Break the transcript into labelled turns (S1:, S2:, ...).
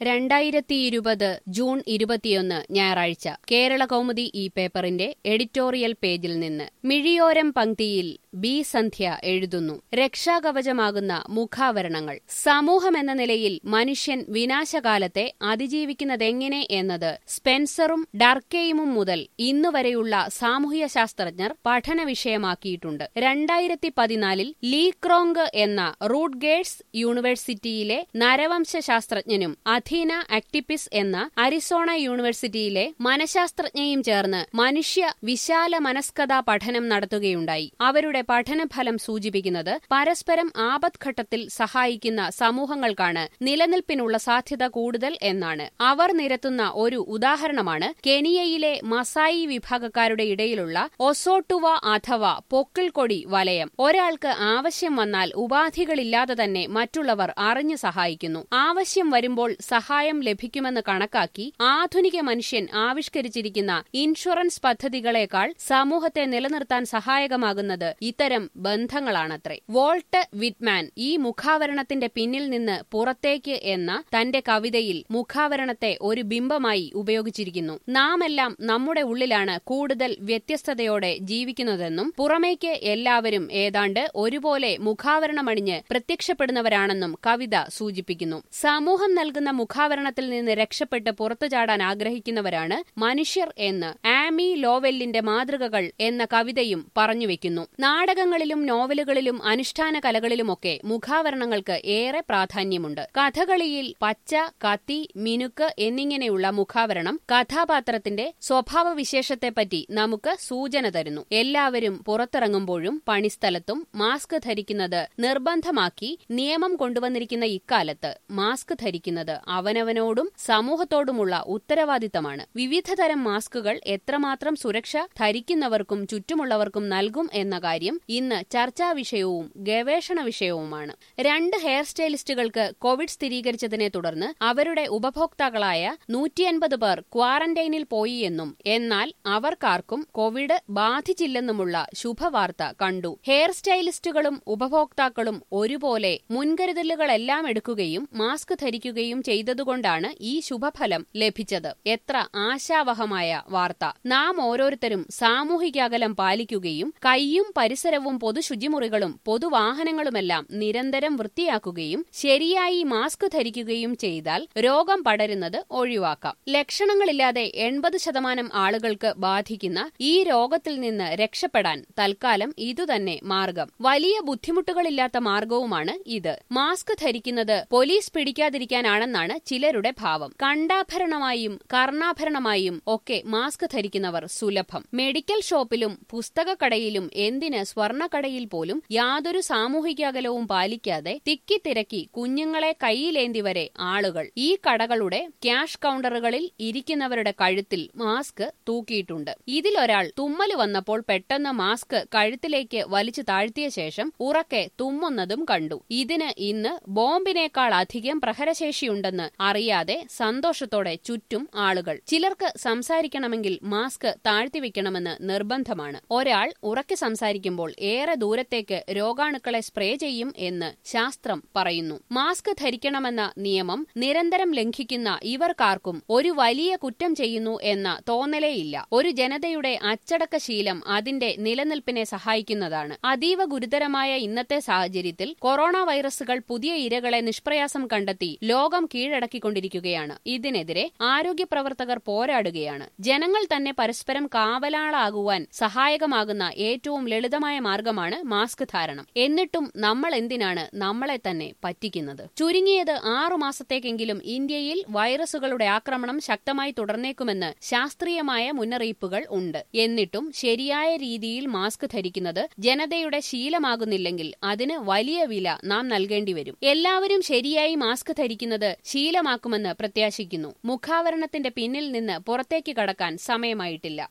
S1: രണ്ടായിരത്തി ഇരുപത് ജൂൺ ഇരുപത്തിയൊന്ന് ഞായറാഴ്ച കേരള കൗമുദി ഈ പേപ്പറിന്റെ എഡിറ്റോറിയൽ പേജിൽ നിന്ന് മിഴിയോരം പങ്ക്തിയിൽ ബി സന്ധ്യ എഴുതുന്നു രക്ഷാകവചമാകുന്ന മുഖാവരണങ്ങൾ സമൂഹമെന്ന നിലയിൽ മനുഷ്യൻ വിനാശകാലത്തെ അതിജീവിക്കുന്നതെങ്ങനെ എന്നത് സ്പെൻസറും ഡർക്കെയിമും മുതൽ ഇന്നുവരെയുള്ള സാമൂഹ്യ ശാസ്ത്രജ്ഞർ പഠന വിഷയമാക്കിയിട്ടുണ്ട് രണ്ടായിരത്തി പതിനാലിൽ ലീക്രോങ് എന്ന റൂട്ട്ഗേഴ്സ് യൂണിവേഴ്സിറ്റിയിലെ നരവംശ ശാസ്ത്രജ്ഞനും അധീന ആക്ടിപ്പിസ് എന്ന അരിസോണ യൂണിവേഴ്സിറ്റിയിലെ മനഃശാസ്ത്രജ്ഞയും ചേർന്ന് മനുഷ്യ വിശാല മനസ്കഥാ പഠനം നടത്തുകയുണ്ടായി അവരുടെ പഠനഫലം സൂചിപ്പിക്കുന്നത് പരസ്പരം ആപത്ഘട്ടത്തിൽ സഹായിക്കുന്ന സമൂഹങ്ങൾക്കാണ് നിലനിൽപ്പിനുള്ള സാധ്യത കൂടുതൽ എന്നാണ് അവർ നിരത്തുന്ന ഒരു ഉദാഹരണമാണ് കെനിയയിലെ മസായി വിഭാഗക്കാരുടെ ഇടയിലുള്ള ഒസോട്ടുവ അഥവാ പൊക്കിൾക്കൊടി വലയം ഒരാൾക്ക് ആവശ്യം വന്നാൽ ഉപാധികളില്ലാതെ തന്നെ മറ്റുള്ളവർ അറിഞ്ഞു സഹായിക്കുന്നു ആവശ്യം വരുമ്പോൾ സഹായം ലഭിക്കുമെന്ന് കണക്കാക്കി ആധുനിക മനുഷ്യൻ ആവിഷ്കരിച്ചിരിക്കുന്ന ഇൻഷുറൻസ് പദ്ധതികളെക്കാൾ സമൂഹത്തെ നിലനിർത്താൻ സഹായകമാകുന്നത് ഇത്തരം ബന്ധങ്ങളാണത്രേ വോൾട്ട് വിറ്റ്മാൻ ഈ മുഖാവരണത്തിന്റെ പിന്നിൽ നിന്ന് പുറത്തേക്ക് എന്ന തന്റെ കവിതയിൽ മുഖാവരണത്തെ ഒരു ബിംബമായി ഉപയോഗിച്ചിരിക്കുന്നു നാമെല്ലാം നമ്മുടെ ഉള്ളിലാണ് കൂടുതൽ വ്യത്യസ്തതയോടെ ജീവിക്കുന്നതെന്നും പുറമേക്ക് എല്ലാവരും ഏതാണ്ട് ഒരുപോലെ മുഖാവരണമണിഞ്ഞ് പ്രത്യക്ഷപ്പെടുന്നവരാണെന്നും കവിത സൂചിപ്പിക്കുന്നു സമൂഹം നൽകുന്ന മുഖാവരണത്തിൽ നിന്ന് രക്ഷപ്പെട്ട് പുറത്തു ചാടാൻ ആഗ്രഹിക്കുന്നവരാണ് മനുഷ്യർ എന്ന് ആമി ലോവെല്ലിന്റെ മാതൃകകൾ എന്ന കവിതയും പറഞ്ഞുവെക്കുന്നു നാടകങ്ങളിലും നോവലുകളിലും അനുഷ്ഠാന കലകളിലുമൊക്കെ മുഖാവരണങ്ങൾക്ക് ഏറെ പ്രാധാന്യമുണ്ട് കഥകളിയിൽ പച്ച കത്തി മിനുക്ക് എന്നിങ്ങനെയുള്ള മുഖാവരണം കഥാപാത്രത്തിന്റെ സ്വഭാവവിശേഷത്തെപ്പറ്റി നമുക്ക് സൂചന തരുന്നു എല്ലാവരും പുറത്തിറങ്ങുമ്പോഴും പണിസ്ഥലത്തും മാസ്ക് ധരിക്കുന്നത് നിർബന്ധമാക്കി നിയമം കൊണ്ടുവന്നിരിക്കുന്ന ഇക്കാലത്ത് മാസ്ക് ധരിക്കുന്നത് അവനവനോടും സമൂഹത്തോടുമുള്ള ഉത്തരവാദിത്തമാണ് വിവിധതരം മാസ്കുകൾ എത്രമാത്രം സുരക്ഷ ധരിക്കുന്നവർക്കും ചുറ്റുമുള്ളവർക്കും നൽകും എന്ന കാര്യം ഇന്ന് ചർച്ചാ വിഷയവും ഗവേഷണ വിഷയവുമാണ് രണ്ട് ഹെയർ സ്റ്റൈലിസ്റ്റുകൾക്ക് കോവിഡ് സ്ഥിരീകരിച്ചതിനെ തുടർന്ന് അവരുടെ ഉപഭോക്താക്കളായ നൂറ്റിയൻപത് പേർ ക്വാറന്റൈനിൽ പോയി എന്നും എന്നാൽ അവർക്കാർക്കും കോവിഡ് ബാധിച്ചില്ലെന്നുമുള്ള ശുഭവാർത്ത കണ്ടു ഹെയർ സ്റ്റൈലിസ്റ്റുകളും ഉപഭോക്താക്കളും ഒരുപോലെ മുൻകരുതലുകളെല്ലാം എടുക്കുകയും മാസ്ക് ധരിക്കുകയും ചെയ്തതുകൊണ്ടാണ് ഈ ശുഭഫലം ലഭിച്ചത് എത്ര ആശാവഹമായ വാർത്ത നാം ഓരോരുത്തരും സാമൂഹിക അകലം പാലിക്കുകയും കൈയും പരിസരവും പൊതുശുചിമുറികളും പൊതുവാഹനങ്ങളുമെല്ലാം നിരന്തരം വൃത്തിയാക്കുകയും ശരിയായി മാസ്ക് ധരിക്കുകയും ചെയ്താൽ രോഗം പടരുന്നത് ഒഴിവാക്കാം ലക്ഷണങ്ങളില്ലാതെ എൺപത് ശതമാനം ആളുകൾക്ക് ബാധിക്കുന്ന ഈ രോഗത്തിൽ നിന്ന് രക്ഷപ്പെടാൻ തൽക്കാലം ഇതുതന്നെ മാർഗം വലിയ ബുദ്ധിമുട്ടുകളില്ലാത്ത മാർഗവുമാണ് ഇത് മാസ്ക് ധരിക്കുന്നത് പോലീസ് പിടിക്കാതിരിക്കാനാണെന്നാണ് ചിലരുടെ ഭാവം കണ്ടാഭരണമായും കർണാഭരണമായും ഒക്കെ മാസ്ക് ധരിക്കുന്നവർ സുലഭം മെഡിക്കൽ ഷോപ്പിലും പുസ്തകക്കടയിലും എന്തിന് സ്വർണക്കടയിൽ പോലും യാതൊരു സാമൂഹിക അകലവും പാലിക്കാതെ തിക്കിത്തിരക്കി കുഞ്ഞുങ്ങളെ കൈയിലേന്തി വരെ ആളുകൾ ഈ കടകളുടെ ക്യാഷ് കൗണ്ടറുകളിൽ ഇരിക്കുന്നവരുടെ കഴുത്തിൽ മാസ്ക് തൂക്കിയിട്ടുണ്ട് ഇതിലൊരാൾ തുമ്മല് വന്നപ്പോൾ പെട്ടെന്ന് മാസ്ക് കഴുത്തിലേക്ക് വലിച്ചു താഴ്ത്തിയ ശേഷം ഉറക്കെ തുമ്മുന്നതും കണ്ടു ഇതിന് ഇന്ന് ബോംബിനേക്കാൾ അധികം പ്രഹരശേഷിയുണ്ടെന്ന് അറിയാതെ സന്തോഷത്തോടെ ചുറ്റും ആളുകൾ ചിലർക്ക് സംസാരിക്കണമെങ്കിൽ മാസ്ക് താഴ്ത്തിവെക്കണമെന്ന് നിർബന്ധമാണ് ഒരാൾ ഉറക്കെ സംസാരിക്കുമ്പോൾ ഏറെ ദൂരത്തേക്ക് രോഗാണുക്കളെ സ്പ്രേ ചെയ്യും എന്ന് ശാസ്ത്രം പറയുന്നു മാസ്ക് ധരിക്കണമെന്ന നിയമം നിരന്തരം ലംഘിക്കുന്ന ഇവർക്കാർക്കും ഒരു വലിയ കുറ്റം ചെയ്യുന്നു എന്ന തോന്നലേയില്ല ഒരു ജനതയുടെ അച്ചടക്ക ശീലം അതിന്റെ നിലനിൽപ്പിനെ സഹായിക്കുന്നതാണ് അതീവ ഗുരുതരമായ ഇന്നത്തെ സാഹചര്യത്തിൽ കൊറോണ വൈറസുകൾ പുതിയ ഇരകളെ നിഷ്പ്രയാസം കണ്ടെത്തി ലോകം കീഴടക്കിക്കൊണ്ടിരിക്കുകയാണ് ഇതിനെതിരെ ആരോഗ്യ പ്രവർത്തകർ പോരാടുകയാണ് ജനങ്ങൾ തന്നെ പരസ്പരം കാവലാളാകുവാൻ സഹായകമാകുന്ന ഏറ്റവും ലളിതമായ മാർഗമാണ് മാസ്ക് ധാരണം എന്നിട്ടും നമ്മൾ എന്തിനാണ് നമ്മളെ തന്നെ പറ്റിക്കുന്നത് ചുരുങ്ങിയത് ആറു മാസത്തേക്കെങ്കിലും ഇന്ത്യയിൽ വൈറസുകളുടെ ആക്രമണം ശക്തമായി തുടർന്നേക്കുമെന്ന് ശാസ്ത്രീയമായ മുന്നറിയിപ്പുകൾ ഉണ്ട് എന്നിട്ടും ശരിയായ രീതിയിൽ മാസ്ക് ധരിക്കുന്നത് ജനതയുടെ ശീലമാകുന്നില്ലെങ്കിൽ അതിന് വലിയ വില നാം നൽകേണ്ടി വരും എല്ലാവരും ശരിയായി മാസ്ക് ധരിക്കുന്നത് ശീലമാക്കുമെന്ന് പ്രത്യാശിക്കുന്നു മുഖാവരണത്തിന്റെ പിന്നിൽ നിന്ന് പുറത്തേക്ക് കടക്കാൻ സമയമായിട്ടില്ല